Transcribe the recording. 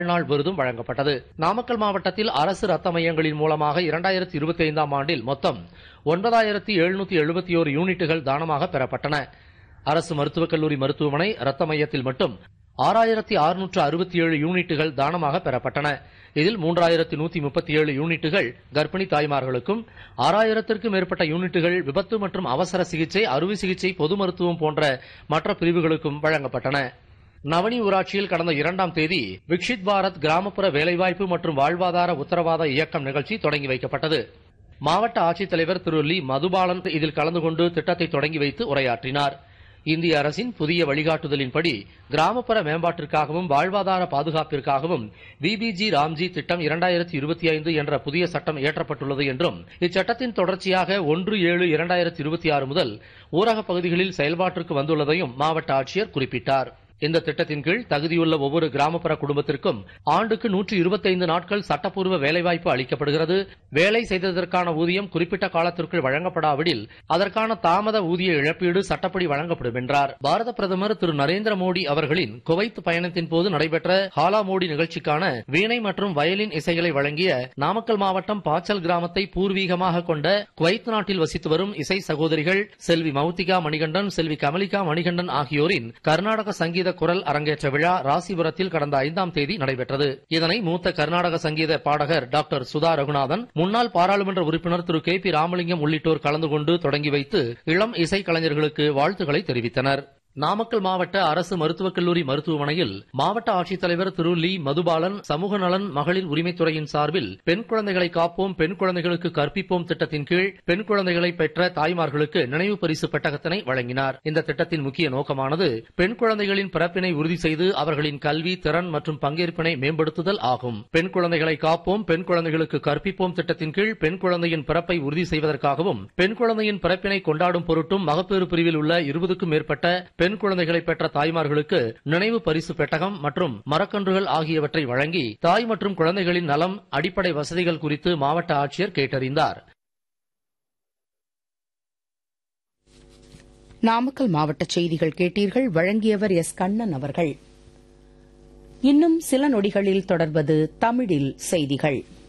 நாள் விருதும் வழங்கப்பட்டது நாமக்கல் மாவட்டத்தில் அரசு ரத்த மையங்களின் மூலமாக இரண்டாயிரத்தி இருபத்தி ஐந்தாம் ஆண்டில் மொத்தம் ஒன்பதாயிரத்தி எழுநூத்தி எழுபத்தி ஓரு யூனிட்டுகள் தானமாக பெறப்பட்டன அரசு மருத்துவக் கல்லூரி மருத்துவமனை ரத்த மையத்தில் மட்டும் ஆறாயிரத்தி அறுநூற்று அறுபத்தி ஏழு யூனிட்டுகள் தானமாக பெறப்பட்டன இதில் மூன்றாயிரத்தி நூத்தி முப்பத்தி ஏழு யூனிட்டுகள் கர்ப்பிணி தாய்மார்களுக்கும் ஆறாயிரத்திற்கும் மேற்பட்ட யூனிட்டுகள் விபத்து மற்றும் அவசர சிகிச்சை அறுவை சிகிச்சை பொது மருத்துவம் போன்ற மற்ற பிரிவுகளுக்கும் வழங்கப்பட்டன நவனி ஊராட்சியில் கடந்த இரண்டாம் தேதி விக்ஷித் பாரத் கிராமப்புற வேலைவாய்ப்பு மற்றும் வாழ்வாதார உத்தரவாத இயக்கம் நிகழ்ச்சி தொடங்கி வைக்கப்பட்டது மாவட்ட ஆட்சித்தலைவர் திரு லி மதுபாலன் இதில் கலந்து கொண்டு திட்டத்தை தொடங்கி வைத்து உரையாற்றினார் இந்திய அரசின் புதிய வழிகாட்டுதலின்படி கிராமப்புற மேம்பாட்டிற்காகவும் வாழ்வாதார பாதுகாப்பிற்காகவும் விபிஜி ராம்ஜி திட்டம் இரண்டாயிரத்தி இருபத்தி ஐந்து என்ற புதிய சட்டம் இயற்றப்பட்டுள்ளது என்றும் இச்சட்டத்தின் தொடர்ச்சியாக ஒன்று ஏழு இரண்டாயிரத்தி இருபத்தி ஆறு முதல் ஊரகப் பகுதிகளில் செயல்பாட்டிற்கு வந்துள்ளதையும் மாவட்ட ஆட்சியர் குறிப்பிட்டார் இந்த திட்டத்தின் கீழ் தகுதியுள்ள ஒவ்வொரு கிராமப்புற குடும்பத்திற்கும் ஆண்டுக்கு நூற்று இருபத்தைந்து நாட்கள் சட்டப்பூர்வ வேலைவாய்ப்பு அளிக்கப்படுகிறது வேலை செய்ததற்கான ஊதியம் குறிப்பிட்ட காலத்திற்குள் வழங்கப்படாவிடில் அதற்கான தாமத ஊதிய இழப்பீடு சட்டப்படி வழங்கப்படும் என்றார் பாரத பிரதமர் திரு நரேந்திர மோடி அவர்களின் குவைத் பயணத்தின் போது நடைபெற்ற ஹாலா மோடி நிகழ்ச்சிக்கான வீணை மற்றும் வயலின் இசைகளை வழங்கிய நாமக்கல் மாவட்டம் பாச்சல் கிராமத்தை பூர்வீகமாக கொண்ட குவைத் நாட்டில் வசித்து வரும் இசை சகோதரிகள் செல்வி மௌத்திகா மணிகண்டன் செல்வி கமலிகா மணிகண்டன் ஆகியோரின் கர்நாடக சங்கீத குரல் அரங்கேற்ற விழா ராசிபுரத்தில் கடந்த ஐந்தாம் தேதி நடைபெற்றது இதனை மூத்த கர்நாடக சங்கீத பாடகர் டாக்டர் சுதா ரகுநாதன் முன்னாள் பாராளுமன்ற உறுப்பினர் திரு கே பி ராமலிங்கம் உள்ளிட்டோர் கலந்து கொண்டு தொடங்கி வைத்து இளம் இசை கலைஞர்களுக்கு வாழ்த்துக்களை தெரிவித்தனர் நாமக்கல் மாவட்ட அரசு மருத்துவக் கல்லூரி மருத்துவமனையில் மாவட்ட ஆட்சித்தலைவர் திரு லீ மதுபாலன் சமூக நலன் மகளிர் உரிமைத்துறையின் சார்பில் பெண் குழந்தைகளை காப்போம் பெண் குழந்தைகளுக்கு கற்பிப்போம் திட்டத்தின் கீழ் பெண் குழந்தைகளை பெற்ற தாய்மார்களுக்கு நினைவு பரிசு பெட்டகத்தினை வழங்கினார் இந்த திட்டத்தின் முக்கிய நோக்கமானது பெண் குழந்தைகளின் பிறப்பினை உறுதி செய்து அவர்களின் கல்வி திறன் மற்றும் பங்கேற்பினை மேம்படுத்துதல் ஆகும் பெண் குழந்தைகளை காப்போம் பெண் குழந்தைகளுக்கு கற்பிப்போம் திட்டத்தின் கீழ் பெண் குழந்தையின் பிறப்பை உறுதி செய்வதற்காகவும் பெண் குழந்தையின் பிறப்பினை கொண்டாடும் பொருட்டும் மகப்பேறு பிரிவில் உள்ள இருபதுக்கும் மேற்பட்ட பெண் குழந்தைகளை பெற்ற தாய்மார்களுக்கு நினைவு பரிசு பெட்டகம் மற்றும் மரக்கன்றுகள் ஆகியவற்றை வழங்கி தாய் மற்றும் குழந்தைகளின் நலம் அடிப்படை வசதிகள் குறித்து மாவட்ட ஆட்சியர் கேட்டறிந்தார் நாமக்கல் மாவட்ட செய்திகள் கேட்டீர்கள் வழங்கியவர் எஸ் கண்ணன் அவர்கள் இன்னும் சில நொடிகளில் தொடர்வது தமிழில் செய்திகள்